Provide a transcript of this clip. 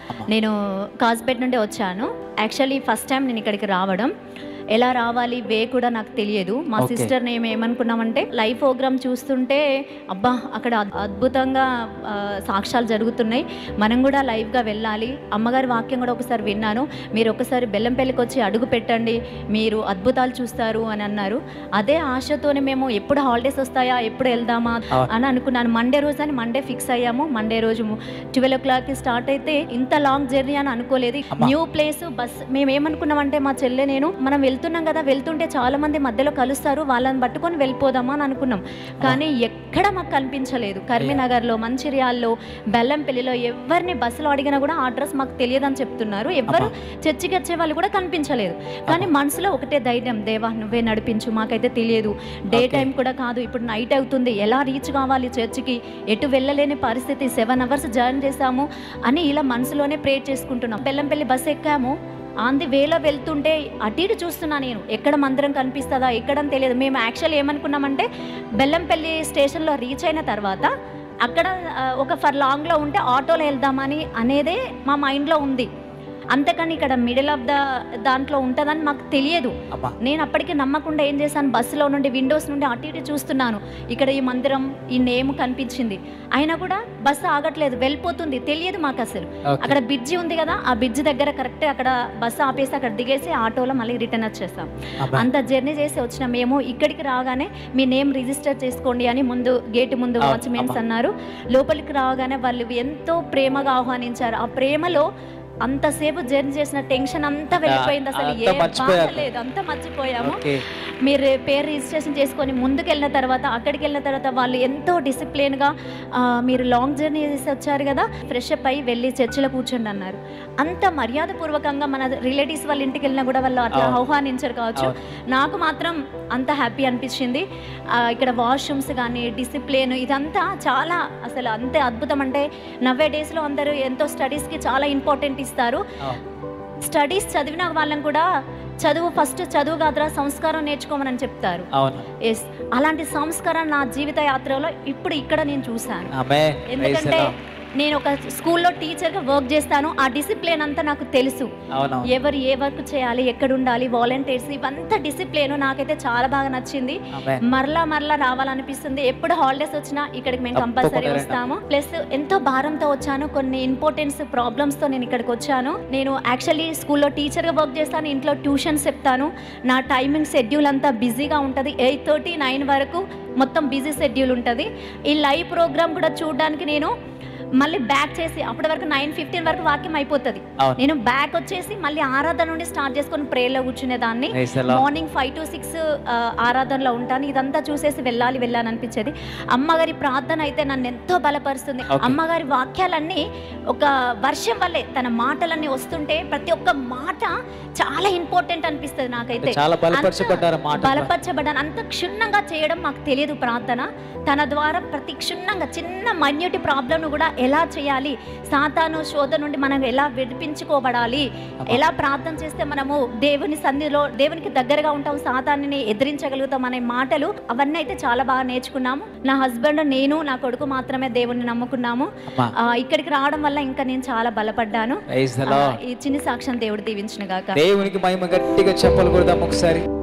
నేను కాజ్పేట్ నుండి వచ్చాను యాక్చువల్లీ ఫస్ట్ టైం నేను ఇక్కడికి రావడం ఎలా రావాలి వే కూడా నాకు తెలియదు మా Okay. సిస్టర్ మేము ఏమనుకున్నామంటే లైవ్ ప్రోగ్రామ్ చూస్తుంటే అబ్బా అక్కడ అద్- అద్భుతంగా ఆ, సాక్ష్యాలు జరుగుతున్నాయి మనం కూడా లైవ్గా వెళ్ళాలి అమ్మగారి వాక్యం కూడా ఒకసారి విన్నాను మీరు ఒకసారి బెల్లంపల్లికి వచ్చి అడుగు పెట్టండి మీరు అద్భుతాలు చూస్తారు అని అన్నారు అదే ఆశతోనే మేము ఎప్పుడు హాలిడేస్ వస్తాయా ఎప్పుడు వెళ్దామా అవును. అని అనుకున్నాను మండే రోజు అని మండే ఫిక్స్ అయ్యాము మండే రోజు ట్వెల్వ్ ఓ క్లాక్కి స్టార్ట్ అయితే ఇంత లాంగ్ జర్నీ అని అనుకోలేదు అమ్మా. న్యూ ప్లేస్ బస్ మేము ఏమనుకున్నామంటే మా చెల్లె నేను మనం వెళ్తున్నాం కదా వెళ్తుంటే చాలా మంది మధ్యలో కలుస్తారు వాళ్ళని పట్టుకొని వెళ్ళిపోదామా అని అనుకున్నాం కానీ ఎక్కడ మాకు కనిపించలేదు కరీంనగర్లో మంచిర్యాల్లో బెల్లంపల్లిలో ఎవరిని బస్సులో అడిగినా కూడా ఆ అడ్రస్ మాకు తెలియదని చెప్తున్నారు ఎవరు చర్చికి వచ్చే వాళ్ళు కూడా కనిపించలేదు కానీ మనసులో ఒకటే ధైర్యం దేవా నువ్వే నడిపించు మాకైతే తెలియదు డే Okay. టైం కూడా కాదు ఇప్పుడు నైట్ అవుతుంది ఎలా రీచ్ కావాలి చర్చికి ఎటు వెళ్ళలేని పరిస్థితి సెవెన్ అవర్స్ జర్న్ చేసాము అని ఇలా మనసులోనే ప్రే చేసుకుంటున్నాం బెల్లంపల్లి బస్ ఎక్కాము ఆన్ ది వేలో వెళ్తుంటే అటు ఇటు చూస్తున్నా నేను ఎక్కడ మందిరం కనిపిస్తుందా ఎక్కడని తెలియదు మేము యాక్చువల్ ఏమనుకున్నామంటే బెల్లంపల్లి స్టేషన్లో రీచ్ అయిన తర్వాత అక్కడ ఆ, ఒక ఫర్ లాంగ్లో ఉంటే ఆటోలో వెళ్దామని అనేదే మా మైండ్లో ఉంది అంతకని ఇక్కడ మిడిల్ ఆఫ్ ద దాంట్లో ఉంటుందని మాకు తెలియదు అమ్మా నేను అప్పటికి నమ్మకుండా ఏం చేశాను బస్సులో నుండి విండోస్ నుండి అటు ఇటు చూస్తున్నాను ఇక్కడ ఈ మందిరం ఈ నేమ్ కనిపించింది అయినా కూడా బస్సు ఆగట్లేదు వెళ్ళిపోతుంది తెలియదు మాకు అసలు ఓకే అక్కడ బ్రిడ్జి ఉంది కదా ఆ బ్రిడ్జి దగ్గర కరెక్ట్ అక్కడ బస్సు ఆపేసి అక్కడ దిగేసి ఆటోలో మళ్ళీ రిటర్న్ వచ్చేస్తాం అమ్మా అంత జర్నీ చేసి వచ్చిన మేము ఇక్కడికి రాగానే మీ నేమ్ రిజిస్టర్ చేసుకోండి అని ముందు గేట్ ముందు అవును, వాచ్మెన్స్ అమ్మా. అన్నారు లోపలికి రాగానే వాళ్ళు ఎంతో ప్రేమగా ఆహ్వానించారు ఆ ప్రేమలో అంతసేపు జర్నీ చేసిన టెన్షన్ అంతా వెళ్ళిపోయింది అసలు అంతా ఏ బాధ మర్చిపోయారు. లేదు అంతా మర్చిపోయాము ఓకే మీరు పేరు రిజిస్ట్రేషన్ చేసుకొని ముందుకు వెళ్ళిన తర్వాత అక్కడికి వెళ్ళిన తర్వాత వాళ్ళు ఎంతో డిసిప్లిన్గా మీరు లాంగ్ జర్నీ చేసి వచ్చారు కదా ఫ్రెష్ అప్ అయ్యి వెళ్ళి చర్చిలో కూర్చోండి అన్నారు అంత మర్యాదపూర్వకంగా మన రిలేటివ్స్ వాళ్ళ ఇంటికి వెళ్ళినా కూడా వాళ్ళు అట్లా అవును. ఆహ్వానించరు కావచ్చు అవును. నాకు మాత్రం అంత హ్యాపీ అనిపించింది ఆ, ఇక్కడ వాష్రూమ్స్ కానీ డిసిప్లిన్ ఇదంతా చాలా అసలు అంతే అద్భుతం అంటే నవ్వే డేస్లో అందరూ ఎంతో స్టడీస్కి చాలా ఇంపార్టెంట్ ఇస్తారు అవును. స్టడీస్ చదివిన వాళ్ళని కూడా చదువు ఫస్ట్ చదువు కాదురా సంస్కారం నేర్చుకోమని చెప్తారు అవును ఎస్ అలాంటి సంస్కారం నా జీవిత యాత్రలో ఇప్పుడు ఇక్కడ నేను చూశాను ఆమె ఎందుకంటే నేను ఒక స్కూల్లో టీచర్గా వర్క్ చేస్తాను ఆ డిసిప్లిన్ అంతా నాకు తెలుసు అవును ఎవరు ఏ వర్క్ చేయాలి ఎక్కడ ఉండాలి వాలంటీర్స్ ఇవంతా డిసిప్లిన్ నాకైతే చాలా బాగా నచ్చింది ఆమె మరలా మరలా రావాలనిపిస్తుంది ఎప్పుడు హాలిడేస్ వచ్చినా ఇక్కడికి మేము తప్పకుండా కంపల్సరీ రండి. వస్తాము ప్లస్ ఎంతో భారంతో వచ్చాను కొన్ని ఇంపార్టెన్స్ ప్రాబ్లమ్స్ తో నేను ఇక్కడికి వచ్చాను నేను యాక్చువల్లీ స్కూల్లో టీచర్ గా వర్క్ చేస్తాను ఇంట్లో ట్యూషన్స్ చెప్తాను నా టైమింగ్ షెడ్యూల్ అంతా బిజీగా ఉంటుంది ఎయిట్ థర్టీ నైన్ వరకు మొత్తం బిజీ షెడ్యూల్ ఉంటుంది ఈ లైవ్ ప్రోగ్రామ్ కూడా చూడడానికి నేను మళ్ళీ బ్యాక్ చేసి అప్పటి వరకు నైన్ ఫిఫ్టీన్ వరకు వాక్యం అయిపోతుంది అవును నేను బ్యాక్ వచ్చేసి మళ్ళీ ఆరాధన నుండి స్టార్ట్ చేసుకొని ప్రేయర్లో కూర్చునేదాన్ని Praise the Lord. Morning five to six ఆరాధనలో ఉంటాను ఇదంతా చూసేసి వెళ్ళాలి వెళ్ళాలి అనిపించేది అమ్మగారి ప్రార్థన అయితే నన్ను ఎంతో బలపరుస్తుంది Okay. అమ్మగారి వాక్యాలన్నీ ఒక వర్షం వల్లే తన మాటలన్నీ వస్తుంటే ప్రతి ఒక్క మాట చాలా ఇంపార్టెంట్ అనిపిస్తుంది నాకైతే చాలా బలపరచబడ్డారు అంత మాట బలపరచబడ్డాను అంత క్షుణ్ణంగా చేయడం మాకు తెలియదు ప్రార్థన తన ద్వారా ప్రతి క్షుణ్ణంగా చిన్న మైన్యూటి ప్రాబ్లంను కూడా ఎలా చేయాలి సాతాను శోధ నుండి మనం ఎలా విడిపించుకోబడాలి ఎలా ప్రార్థన చేస్తే మనము దేవుని సన్నిధిలో దేవునికి దగ్గరగా ఉంటాం సాతాన్ని ఎదిరించగలుగుతాం అనే మాటలు అవన్నీ అయితే చాలా బాగా నేర్చుకున్నాము నా హస్బెండ్ నేను నా కొడుకు మాత్రమే దేవుణ్ణి నమ్ముకున్నాము అమ్మా ఆ, ఇక్కడికి రావడం వల్ల ఇంకా నేను చాలా బలపడ్డాను ప్రైజ్ ద ఆ, లార్డ్ ఈ చిన్ని సాక్ష్యం దేవుడు దీవించిన గాక దేవునికి మహిమ గట్టిగా చెప్పలు కొడదాం ఒకసారి